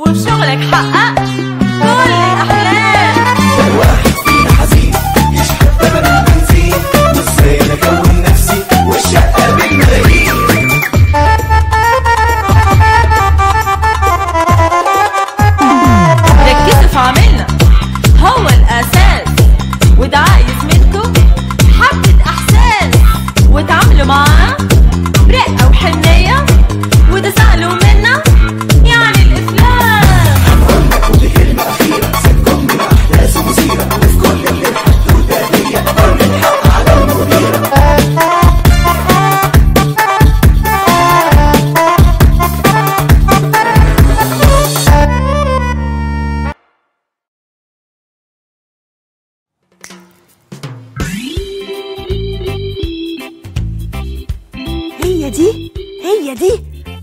وفي شغلك حققت كل الأحلام واحد فينا حزين يشحت ثمن البنزين وازاي انا اكون نفسي والشقه بالملايين ركزوا في عملنا هو الأساس وده عايز منكم حبة إحساس وتعاملوا معاه برقة وحنية وده سهل ومنا يعني الإفلاس ودي كلمه اخيره سيبكم من احداث مثيره وفي كل اللي الحدوده دي كل الحق على المديره هي دي هي دي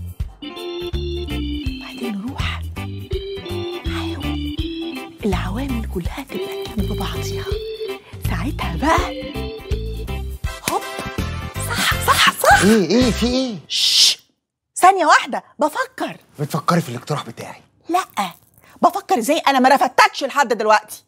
بعدين نروح حاول العوامل كلها تبقى جنب بعضيها ساعتها بقى هوب صح صح صح ايه ايه في ايه شش ثانية واحدة بفكر بتفكري في الاقتراح بتاعي لا بفكر ازاي انا ما رفدتكش لحد دلوقتي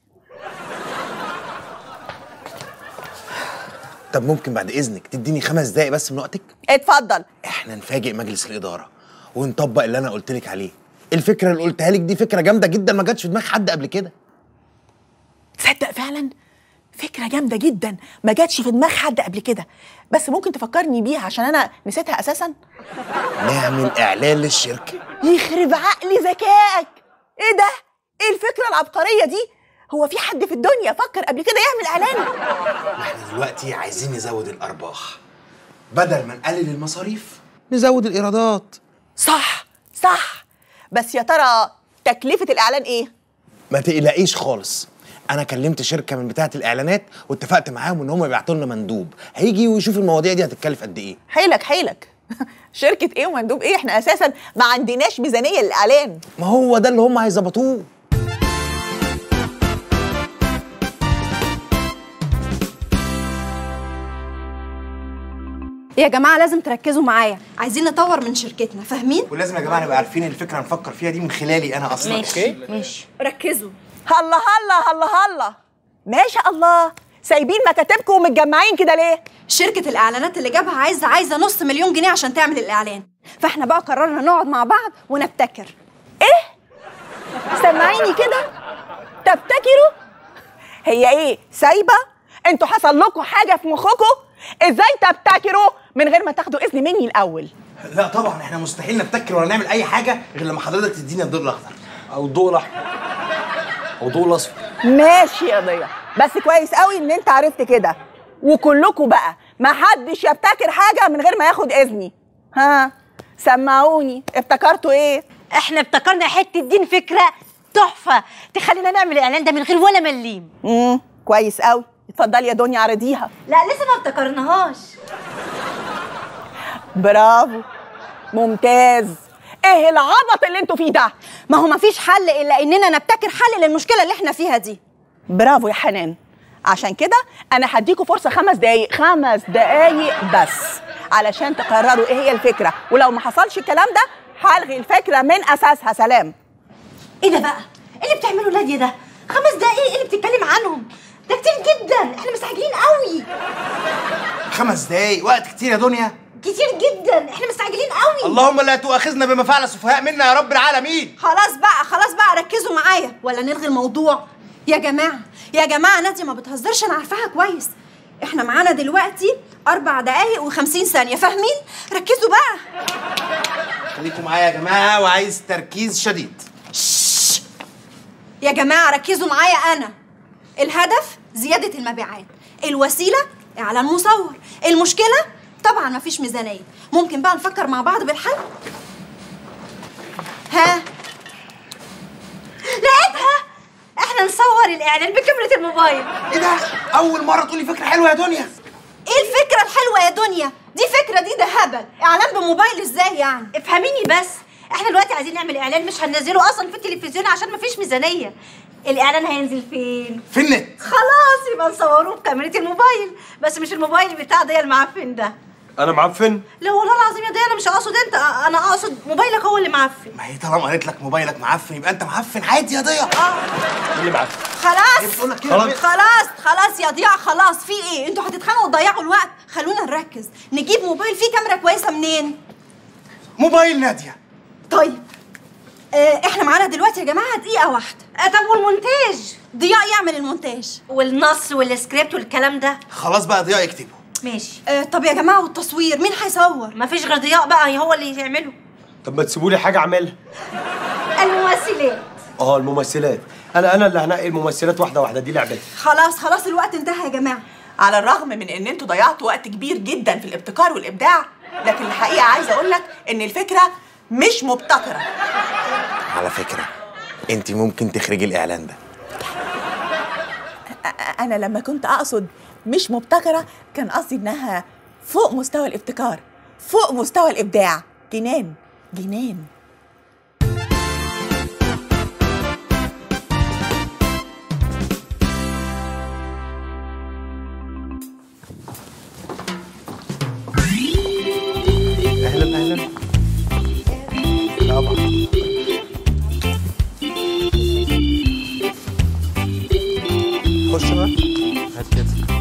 طب ممكن بعد اذنك تديني خمس دقايق بس من وقتك اتفضل احنا نفاجئ مجلس الاداره ونطبق اللي انا قلت لك عليه الفكره اللي قلتها لك دي فكره جامده جدا ما جاتش في دماغ حد قبل كده تصدق فعلا فكرة جامدة جدا ما جاتش في دماغ حد قبل كده بس ممكن تفكرني بيها عشان انا نسيتها اساسا نعمل اعلان للشركه يخرب عقلي ذكائك ايه ده ايه الفكرة العبقرية دي هو في حد في الدنيا فكر قبل كده يعمل اعلان احنا دلوقتي عايزين نزود الارباح بدل ما نقلل المصاريف نزود الايرادات صح صح بس يا ترى تكلفة الاعلان ايه ما تقلقيش خالص انا كلمت شركه من بتاعه الاعلانات واتفقت معاهم ان هم يبعتوا لنا مندوب هيجي ويشوف المواضيع دي هتتكلف قد ايه حيلك حيلك شركة ايه ومندوب ايه احنا اساسا ما عندناش ميزانية للاعلان ما هو ده اللي هم هيظبطوه يا جماعة لازم تركزوا معايا عايزين نطور من شركتنا فاهمين؟ ولازم يا جماعه نبقى عارفين الفكره نفكر فيها دي من خلالي انا اصلا ماشي ركزوا الله الله الله الله ما شاء الله سايبين مكاتبكم ومتجمعين كده ليه شركة الإعلانات اللي جابها عايزة عايزة نص مليون جنيه عشان تعمل الإعلان فإحنا بقى قررنا نقعد مع بعض ونبتكر سمعيني كده تبتكروا هي ايه سايبه انتوا حصل لكم حاجه في مخكم ازاي تبتكروا من غير ما تاخدوا اذن مني الاول لا طبعا احنا مستحيل نبتكر ولا نعمل اي حاجه غير لما حضرتك تدينا الضوء الاخضر او الضوء الاحمر او الضوء الاصفر ماشي يا ضيا بس كويس قوي ان انت عرفت كده وكلكم بقى ما حدش يبتكر حاجه من غير ما ياخد اذني ها سمعوني ابتكرتوا ايه احنا ابتكرنا حته دين فكره تحفه تخلينا نعمل الاعلان ده من غير ولا مليم امم كويس قوي اتفضلي يا دنيا عرضيها لا لسه ما ابتكرناهاش برافو ممتاز ايه العبط اللي انتوا فيه ده ما هو مفيش حل إلا إننا نبتكر حل للمشكلة اللي إحنا فيها دي برافو يا حنان عشان كده انا هديكوا فرصه خمس دقايق خمس دقايق بس علشان تقرروا ايه هي الفكره ولو ما حصلش الكلام ده هلغي الفكره من اساسها سلام ايه ده بقى ايه اللي بتعمله ناديه ده خمس دقايق ايه اللي بتتكلم عنهم ده كتير جدا احنا مستعجلين قوي خمس دقايق وقت كتير يا دنيا كتير جدا احنا مستعجلين قوي اللهم لا تؤاخذنا بما فعل السفهاء منا يا رب العالمين خلاص بقى خلاص بقى ركزوا معايا ولا نلغي الموضوع يا جماعة يا جماعة نادية ما بتهزرش أنا عارفاها كويس احنا معانا دلوقتي أربع دقايق وخمسين ثانية فاهمين؟ ركزوا بقى خليكم معايا يا جماعه وعايز تركيز شديد يا جماعة ركزوا معايا أنا الهدف زيادة المبيعات الوسيلة إعلان مصور المشكلة طبعا مفيش ميزانية ممكن بقى نفكر مع بعض بالحل ها لقيتها احنا نصور الاعلان بكاميرا الموبايل ايه ده اول مره تقولي فكره حلوه يا دنيا ايه الفكرة الحلوة يا دنيا دي فكرة دي ده هبل اعلان بموبايل ازاي يعني افهميني بس احنا دلوقتي عايزين نعمل اعلان مش هننزله اصلا في التلفزيون عشان مفيش ميزانيه الاعلان هينزل فين في النت خلاص يبقى نصوروه بكاميرا الموبايل بس مش الموبايل بتاع ضيا المعفن ده انا معفن لا والله العظيم يا ضياء انا مش اقصد انت انا اقصد موبايلك هو اللي معفن ما هي طالما قالت لك موبايلك معفن يبقى انت معفن عادي يا ضياء مين اللي معفن خلاص بتقول لك كده خلاص. خلاص خلاص يا ضياء خلاص في ايه انتوا هتتخانقوا وتضيعوا الوقت خلونا نركز نجيب موبايل فيه كاميرا كويسه منين موبايل ناديه طيب آه احنا معانا دلوقتي يا جماعه دقيقه واحده آه، طب والمونتاج ضياء يعمل المونتاج والنص والسكريبت والكلام ده خلاص بقى ضياء يكتبه ماشي آه طب يا جماعه والتصوير مين هيصور مفيش غير ضياء بقى هو اللي يعمله طب ما تسيبوا لي حاجه اعملها الممثلات اه الممثلات انا انا اللي هنقي الممثلات واحده واحده دي لعبتي خلاص خلاص الوقت انتهى يا جماعه على الرغم من ان انتوا ضيعتوا وقت كبير جدا في الابتكار والابداع لكن الحقيقه عايزه اقول لك ان الفكره مش مبتكره على فكره انت ممكن تخرجي الاعلان ده انا لما كنت اقصد مش مبتكره كان قصدي انها فوق مستوى الابتكار فوق مستوى الابداع جنان جنان اهلا اهلا طبعا خش بقى هات كده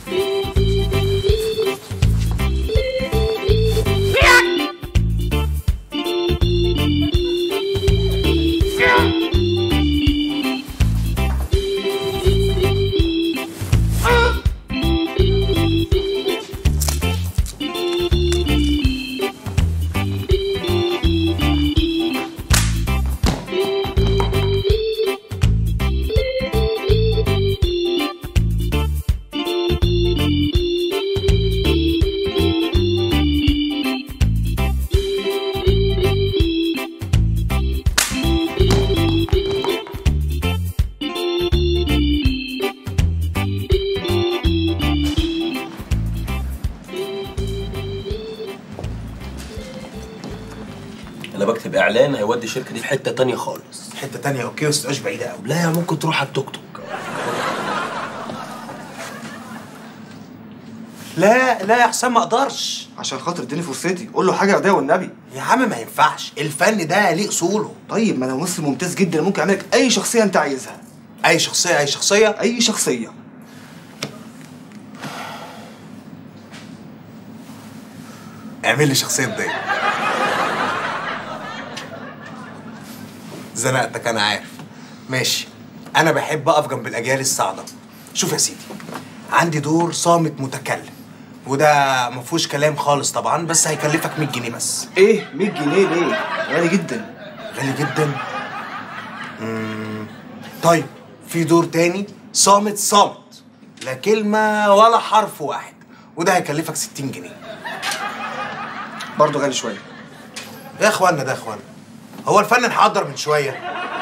انا بكتب اعلان هيودي الشركه دي في حته تانية خالص حته تانية اوكي بس مش بعيده قوي لا ممكن تروح على التوك توك لا لا يا حسام ما اقدرش عشان خاطر اديني فرصتي قول له حاجه يا ضياء والنبي يا عم ما ينفعش الفن ده ليه اصوله طيب ما انا ممثل ممتاز جدا ممكن اعمل لك اي شخصيه انت عايزها اي شخصيه اي شخصيه اي شخصيه اعمل لي شخصيه ضيق زنقتك انا عارف ماشي انا بحب اقف جنب الاجيال الصاعده شوف يا سيدي عندي دور صامت متكلم وده ما فيهوش كلام خالص طبعا بس هيكلفك 100 جنيه بس ايه 100 جنيه ليه غالي جدا غالي جدا مم. طيب في دور تاني صامت صامت لا كلمه ولا حرف واحد وده هيكلفك 60 جنيه برضه غالي شويه يا اخوانا ده يا اخوانا هو الفن انحدر من شويه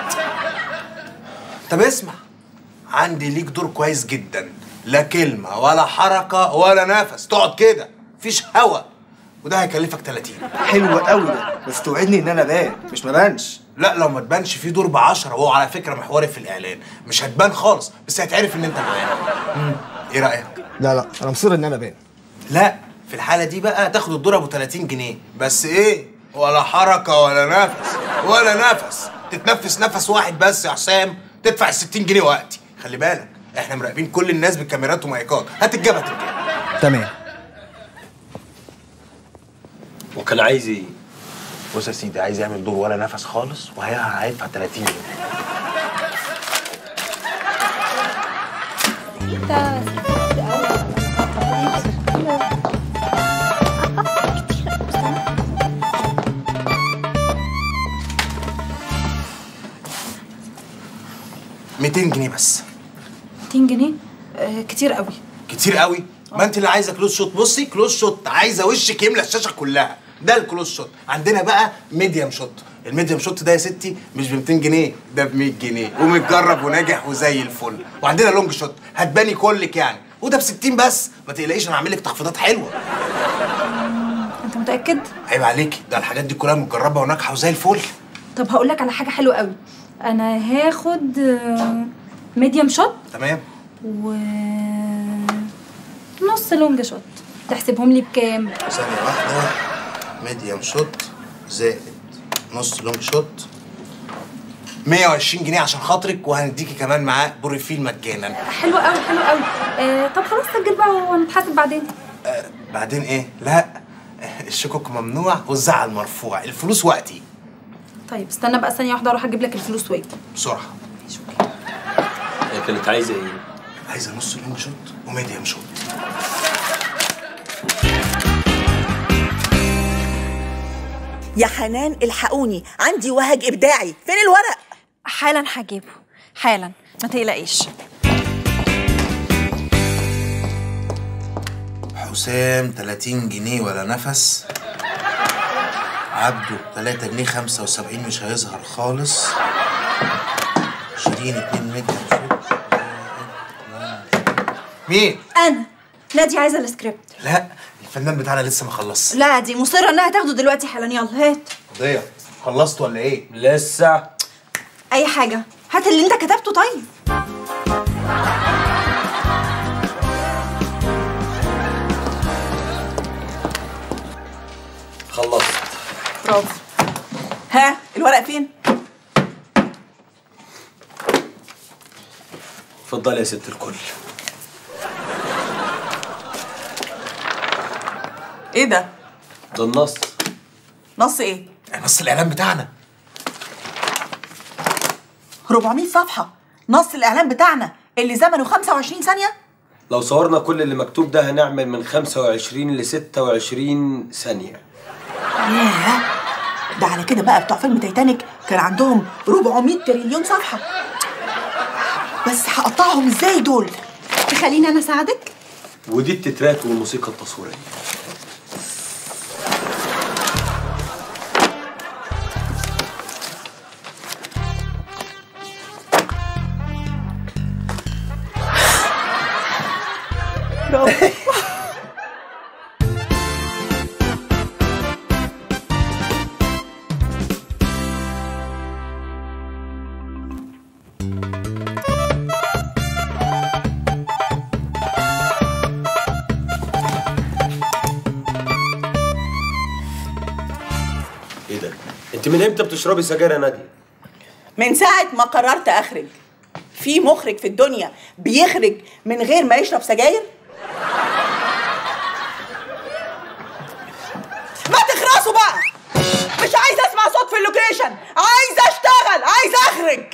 طب اسمع عندي ليك دور كويس جدا لا كلمه ولا حركه ولا نفس تقعد كده مفيش هوا وده هيكلفك 30 حلو قوي ده بس توعدني ان انا بان مش ما بانش لا لو ما تبانش في دور ب 10 وهو على فكره محوري في الاعلان مش هتبان خالص بس هيتعرف ان انت معانا مم. ايه رايك لا لا انا مصر ان انا بان لا في الحاله دي بقى تاخد الدور ابو 30 جنيه بس ايه ولا حركه ولا نفس ولا نفس تتنفس نفس واحد بس يا حسام تدفع ال 60 جنيه وقتي خلي بالك احنا مراقبين كل الناس بالكاميرات ومايكات هتتجاب هتتجاب تمام وكان عايز ايه بص يا سيدي عايز يعمل دور ولا نفس خالص وهيدفع 30 جنيه ميتين جنيه بس 200 جنيه آه كتير قوي كتير قوي ما انت اللي عايزه كلوز شوت بصي كلوز شوت عايزه وشك يملى الشاشه كلها ده الكلوز شوت عندنا بقى ميديم شوت الميديم شوت ده يا ستي مش ب 200 جنيه ده ب 100 جنيه ومتجرب وناجح وزي الفل وعندنا لونج شوت هتباني كلك يعني وده ب 60 بس ما تقلقيش انا هعمل لك تخفيضات حلوه انت متاكد عيب عليكي ده الحاجات دي كلها متجربه وناجحه وزي الفل طب هقول لك على حاجه حلوه قوي انا هاخد ميديوم شوت تمام و نص لونج شوت تحسبهم لي بكام ثانية واحدة ميديوم شوت زائد نص لونج شوت 120 جنيه عشان خاطرك وهنديكي كمان معاه بوريفيل مجانا حلو قوي حلو قوي آه طب خلاص سجل بقى ونتحاسب بعدين آه بعدين ايه؟ لا الشكوك ممنوع والزعل مرفوع الفلوس وقتي طيب استنى بقى ثانيه واحده اروح اجيب لك الفلوس واجي بسرعة هي كانت عايزه ايه؟ عايزة نص لونج شوت وميديوم شوت يا حنان الحقوني عندي وهج ابداعي فين الورق حالا هجيبه حالا ما تقلقيش حسام 30 جنيه ولا نفس عبده 3 جنيه 75 مش هيظهر خالص شيرين 2 ميديوم شوت مين؟ انا نادي عايزه السكريبت لا الفنان بتاعنا لسه ما خلصش لا دي مصره انها تاخده دلوقتي حالا يلا هات قضية خلصت ولا ايه؟ لسه اي حاجه هات اللي انت كتبته طيب خلصت برافو ها الورق فين اتفضلي يا ست الكل ايه ده ده النص نص ايه نص الاعلان بتاعنا 400 صفحه نص الاعلان بتاعنا اللي زمنه 25 ثانيه لو صورنا كل اللي مكتوب ده هنعمل من 25 ل 26 ثانية ياه ده على كده بقى بتوع فيلم تايتانيك كان عندهم 400 تريليون صفحه بس هقطعهم ازاي دول تخليني انا اساعدك ودي التترات والموسيقى التصويرية ايه ده؟ انت من امتى بتشربي سجاير يا نادية؟ من ساعة ما قررت أخرج في مخرج في الدنيا بيخرج من غير ما يشرب سجاير؟ ما تخرسوا بقى مش عايزة أسمع صوت في اللوكيشن عايزة أشتغل عايزة أخرج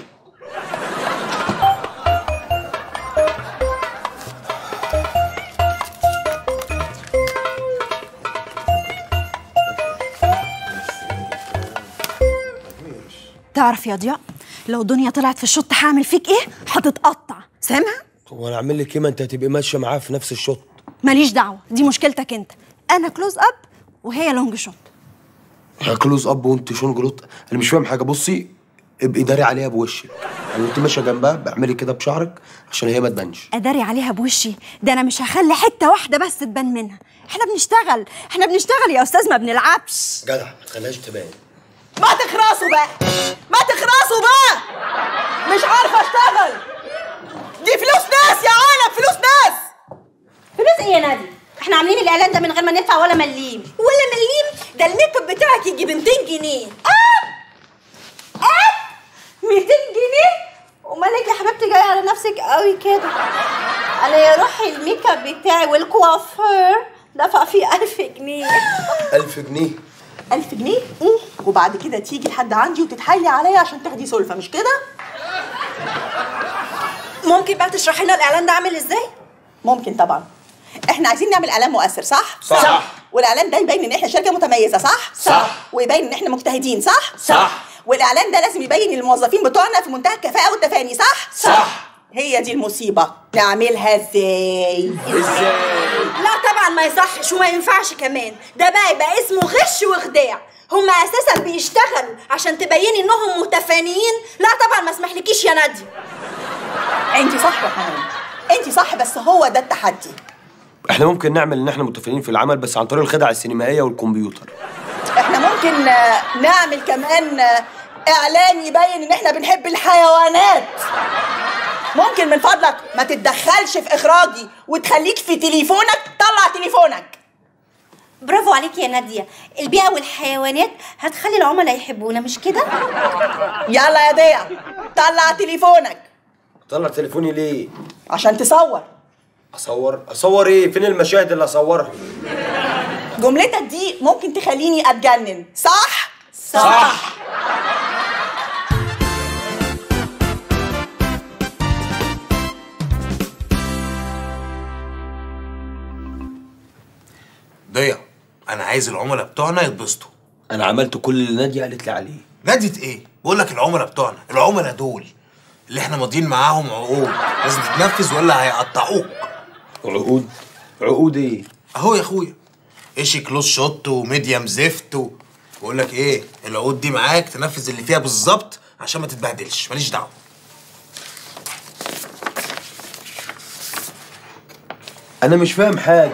تعرف يا ضياء لو دنيا طلعت في الشط هعمل فيك ايه هتتقطع سامع هو انا اعمل لك ايه ما انت هتبقي ماشيه معاه في نفس الشوط ماليش دعوه دي مشكلتك انت انا كلوز اب وهي لونج شوت كلوز اب وانت شون جلوط انا مش فاهم حاجه بصي ابقي داري عليها بوشك يعني انت ماشيه جنبها بعملي كده بشعرك عشان هي ما تبانش اداري عليها بوشي ده انا مش هخلي حته واحده بس تبان منها احنا بنشتغل احنا بنشتغل يا استاذ ما بنلعبش جدع ما تخليهاش تبان ما تخرسوا بقى ما تخرسوا بقى مش عارفة أشتغل دي فلوس ناس يا عالم فلوس ناس فلوس ايه يا نادي احنا عاملين الاعلان ده من غير ما ندفع ولا مليم ولا مليم ده الميك اب بتاعك يجي ب 200 جنيه اه اه 200 جنيه ومالك يا حبيبتي جايه على نفسك قوي كده انا يا روحي الميك اب بتاعي والكوافير دفع فيه 1000 جنيه 1000 جنيه ألف جنيه وبعد كده تيجي لحد عندي وتتحايلي عليا عشان تاخدي سلفة مش كده؟ ممكن بقى تشرحي لنا الاعلان ده عامل ازاي ممكن طبعا احنا عايزين نعمل اعلان مؤثر صح؟ صح. صح. والاعلان ده يبين ان احنا شركه متميزه صح؟ صح. ويبين ان احنا مجتهدين صح؟ صح. والاعلان ده لازم يبين ان الموظفين بتوعنا في منتهى الكفاءه والتفاني صح؟ صح. هي دي المصيبه نعملها ازاي؟ ازاي لا طبعا ما يصحش وما ينفعش كمان ده بقى يبقى اسمه غش وخداع هما اساسا بيشتغلوا عشان تبيني انهم متفانيين لا طبعا ما اسمحلكيش يا نادي انت صح يا حنان انت صح بس هو ده التحدي احنا ممكن نعمل ان احنا متفقين في العمل بس عن طريق الخدع السينمائيه والكمبيوتر احنا ممكن آه، نعمل كمان آه، اعلان يبين ان احنا بنحب الحيوانات ممكن من فضلك ما تتدخلش في اخراجي وتخليك في تليفونك طلع تليفونك برافو عليكي يا ناديه البيئه والحيوانات هتخلي العملاء يحبونا مش كده يلا يا ضيا طلع تليفونك طلع تليفوني ليه عشان تصور اصور اصور ايه فين المشاهد اللي اصورها جملتك دي ممكن تخليني اتجنن صح صح ضيا انا عايز العملاء بتوعنا يتبسطوا انا عملت كل اللي ناديه قالت لي عليه نادية ايه بقول لك العملاء بتوعنا العملاء دول اللي احنا ماضيين معاهم عقود لازم تتنفذ ولا هيقطعوك عقود عقود ايه اهو يا اخويا ايشي كلوز شوت وميديم زفت و... بقول لك ايه العقود دي معاك تنفذ اللي فيها بالظبط عشان ما تتبهدلش ماليش دعوه انا مش فاهم حاجه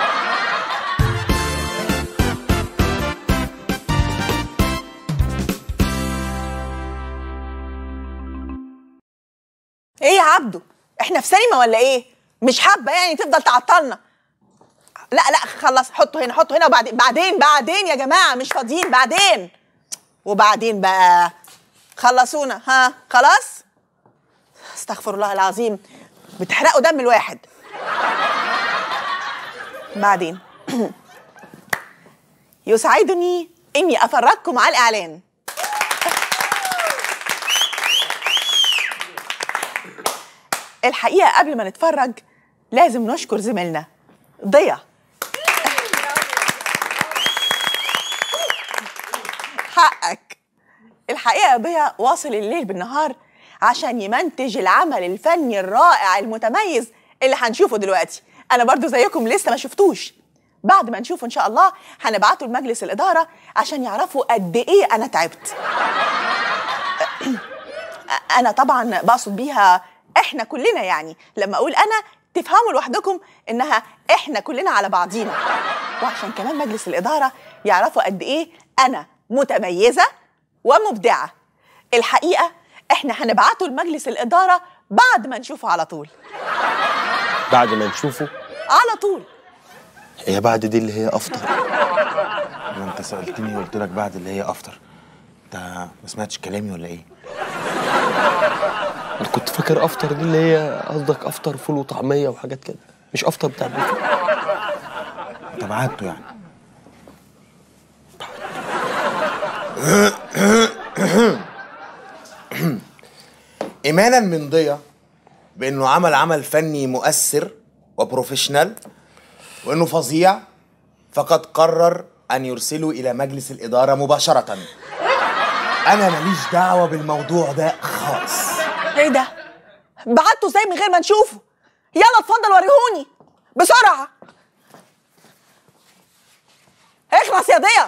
ايه يا عبدو احنا في سينما ولا ايه مش حابه يعني تفضل تعطلنا لا لا خلص حطه هنا حطه هنا وبعدين بعدين بعدين يا جماعه مش فاضيين بعدين وبعدين بقى خلصونا ها خلاص استغفر الله العظيم بتحرقوا دم الواحد بعدين يسعدني اني افرجكم على الاعلان الحقيقه قبل ما نتفرج لازم نشكر زميلنا ضيا حقك الحقيقه يا ضيا واصل الليل بالنهار عشان يمنتج العمل الفني الرائع المتميز اللي هنشوفه دلوقتي انا برضو زيكم لسه ما شفتوش بعد ما نشوفه ان شاء الله هنبعته لمجلس الاداره عشان يعرفوا قد ايه انا تعبت انا طبعا بقصد بيها احنا كلنا يعني لما اقول انا تفهموا لوحدكم انها احنا كلنا على بعضينا وعشان كمان مجلس الاداره يعرفوا قد ايه انا متميزه ومبدعه الحقيقه احنا هنبعته لمجلس الاداره بعد ما نشوفه على طول بعد ما نشوفه على طول هي بعد دي اللي هي افطر ما انت سالتني وقلت لك بعد اللي هي افطر انت ما سمعتش كلامي ولا ايه انا كنت فاكر افطر دي اللي هي قصدك افطر فول وطعميه وحاجات كده مش افطر بتاع البيت انت بعته يعني ايمانا من ضيا بانه عمل عمل فني مؤثر وبروفيشنال وانه فظيع فقد قرر ان يرسله الى مجلس الاداره مباشره انا ماليش دعوه بالموضوع ده خالص ايه ده بعته ازاي من غير ما نشوفه يلا اتفضل وريهوني بسرعه اخلص يا ضيا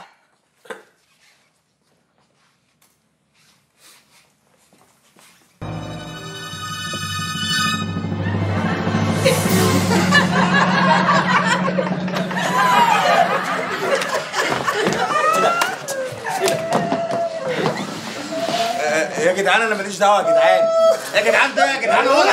يا جدعان انا ماليش دعوه يا جدعان يا جدعان ده يا جدعان هو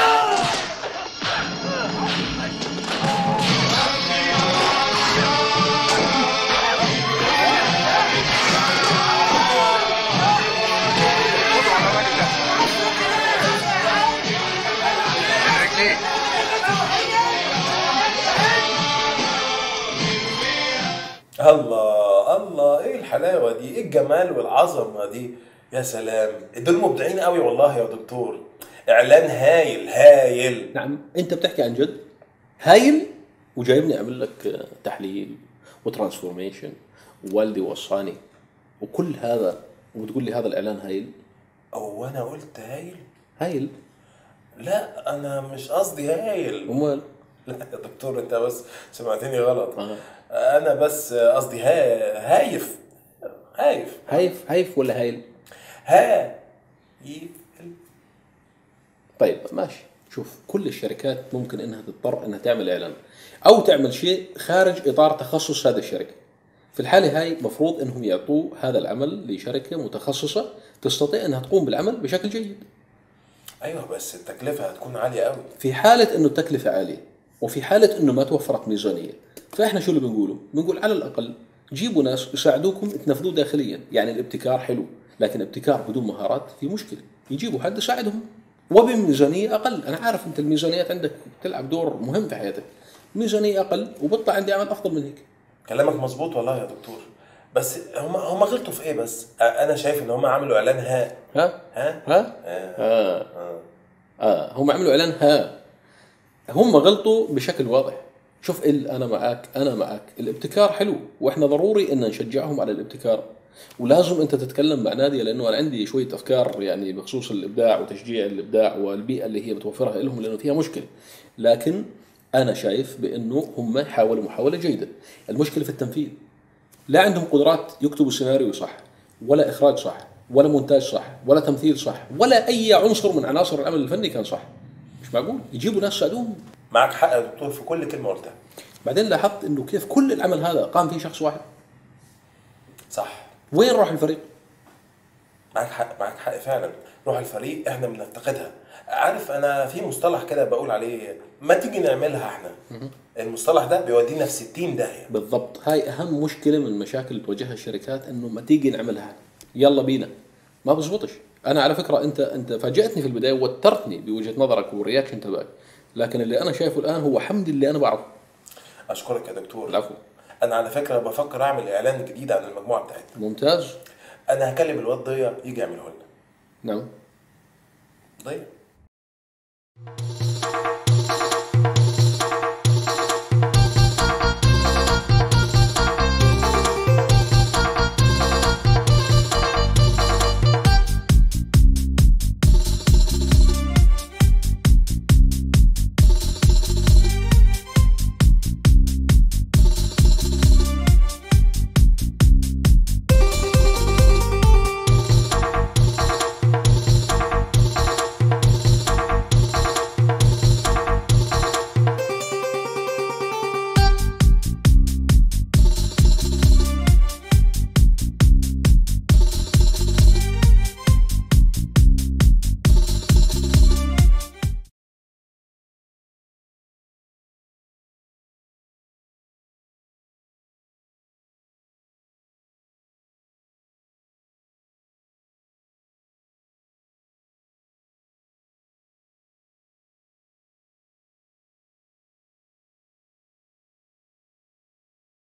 الله الله ايه الحلاوه دي ايه الجمال والعظمه دي يا سلام دول مبدعين قوي والله يا دكتور اعلان هايل هايل نعم انت بتحكي عن جد هايل وجايبني اعمل لك آه، تحليل وترانسفورميشن ووالدي وصاني وكل هذا وتقول لي هذا الاعلان هايل او انا قلت هايل هايل لا انا مش قصدي هايل امال لا يا دكتور انت بس سمعتني غلط آه. انا بس قصدي ها هايف هايف هايف هايف ولا هايل ها يف طيب ماشي شوف كل الشركات ممكن انها تضطر انها تعمل اعلان او تعمل شيء خارج اطار تخصص هذه الشركه في الحاله هاي مفروض انهم يعطوا هذا العمل لشركه متخصصه تستطيع انها تقوم بالعمل بشكل جيد ايوه بس التكلفه هتكون عاليه قوي في حاله انه التكلفه عاليه وفي حاله انه ما توفرت ميزانيه فاحنا شو اللي بنقوله؟ بنقول على الاقل جيبوا ناس يساعدوكم تنفذوه داخليا، يعني الابتكار حلو، لكن ابتكار بدون مهارات في مشكله، يجيبوا حد يساعدهم وبميزانيه اقل، انا عارف انت الميزانيات عندك بتلعب دور مهم في حياتك. ميزانيه اقل وبطلع عندي عمل افضل من هيك. كلامك مظبوط والله يا دكتور بس هم هم غلطوا في ايه بس؟ آه، انا شايف ان هم عملوا اعلان ها ها؟ ها؟ ها؟ آه. آه. آه هم عملوا اعلان ها هم غلطوا بشكل واضح شوف ال انا معك انا معك الابتكار حلو واحنا ضروري ان نشجعهم على الابتكار ولازم انت تتكلم مع ناديه لانه انا عندي شويه افكار يعني بخصوص الابداع وتشجيع الابداع والبيئه اللي هي بتوفرها لهم لانه فيها مشكله لكن انا شايف بانه هم حاولوا محاوله جيده المشكله في التنفيذ لا عندهم قدرات يكتبوا سيناريو صح ولا اخراج صح ولا مونتاج صح ولا تمثيل صح ولا اي عنصر من عناصر العمل الفني كان صح مش معقول يجيبوا ناس يساعدوهم معك حق يا دكتور في كل كلمه قلتها بعدين لاحظت انه كيف كل العمل هذا قام فيه شخص واحد صح وين راح الفريق معك حق معك حق فعلا روح الفريق احنا بنفتقدها عارف انا في مصطلح كده بقول عليه ما تيجي نعملها احنا المصطلح ده بيودينا في 60 داهيه بالضبط هاي اهم مشكله من المشاكل اللي تواجهها الشركات انه ما تيجي نعملها يلا بينا ما بزبطش انا على فكره انت انت فاجاتني في البدايه ووترتني بوجهه نظرك والرياكشن تبعك لكن اللي انا شايفه الان هو حمد اللي انا بعرفه اشكرك يا دكتور العفو انا على فكره بفكر اعمل اعلان جديد عن المجموعه بتاعتنا ممتاز انا هكلم الواد ضيا يجي يعمله لنا نعم ضيا